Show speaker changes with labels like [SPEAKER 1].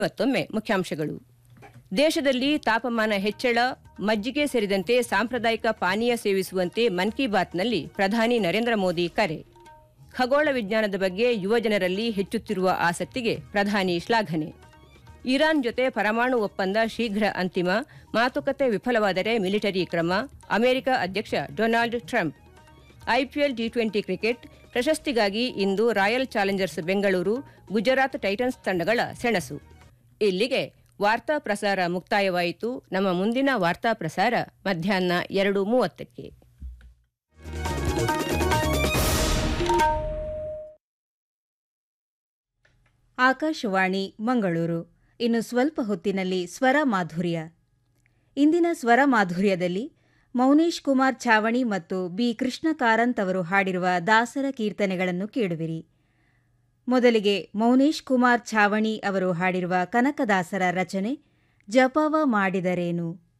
[SPEAKER 1] ಮತ್ತೊಮ್ಮೆ ಮುಖ್ಯಾಂಶಗಳು ದೇಶದಲ್ಲಿ ತಾಪಮಾನ ಹೆಚ್ಚಳ ಮಜ್ಜಿಗೆ ಸೇರಿದಂತೆ ಸಾಂಪ್ರದಾಯಿಕ ಪಾನೀಯ ಸೇವಿಸುವಂತೆ ಮನ್ ಕಿ ಬಾತ್ನಲ್ಲಿ ಪ್ರಧಾನಿ ನರೇಂದ್ರ ಮೋದಿ ಕರೆ ಖಗೋಳ ವಿಜ್ಞಾನದ ಬಗ್ಗೆ ಯುವಜನರಲ್ಲಿ ಹೆಚ್ಚುತ್ತಿರುವ ಆಸಕ್ತಿಗೆ ಪ್ರಧಾನಿ ಶ್ಲಾಘನೆ ಇರಾನ್ ಜೊತೆ ಪರಮಾಣು ಒಪ್ಪಂದ ಶೀಘ್ರ ಅಂತಿಮ ಮಾತುಕತೆ ವಿಫಲವಾದರೆ ಮಿಲಿಟರಿ ಕ್ರಮ ಅಮೆರಿಕ ಅಧ್ಯಕ್ಷ Donald Trump IPL T twenty cricket ಪ್ರಶಸ್ತಿಗಾಗಿ ಇಂದು Royal Challengers Bengaluru Gujarat Titans ತಂಡಗಳ ಸೆಣಸು ಇಲ್ಲಿಗೆ ವಾರ್ತಾ ಪ್ರಸಾರ ಮುಕ್ತಾಯವಾಯಿತು ನಮ್ಮ ಮುಂದಿನ ವಾರ್ತಾ ಪ್ರಸಾರ ಮಧ್ಯಾಹ್ನ ಎರಡು ಮೂವತ್ತಕ್ಕೆ
[SPEAKER 2] ಆಕಾಶವಾಣಿ ಮಂಗಳೂರು ಇನ್ನು ಸ್ವಲ್ಪ ಹೊತ್ತಿನಲ್ಲಿ ಸ್ವರ ಮಾಧುರ್ಯ ಇಂದಿನ ಸ್ವರ ಮಾಧುರ್ಯದಲ್ಲಿ ಮೌನೇಶ್ ಕುಮಾರ್ ಛಾವಣಿ ಮತ್ತು ಬಿ ಕೃಷ್ಣ ಕಾರಂತ್ ಅವರು ಹಾಡಿರುವ ದಾಸರ ಕೀರ್ತನೆಗಳನ್ನು ಕೇಳುವಿರಿ ಮೊದಲಿಗೆ ಮೌನೇಶ್ ಕುಮಾರ್ ಛಾವಣಿ ಅವರು ಹಾಡಿರುವ ಕನಕದಾಸರ ರಚನೆ ಜಪವ ಮಾಡಿದರೇನು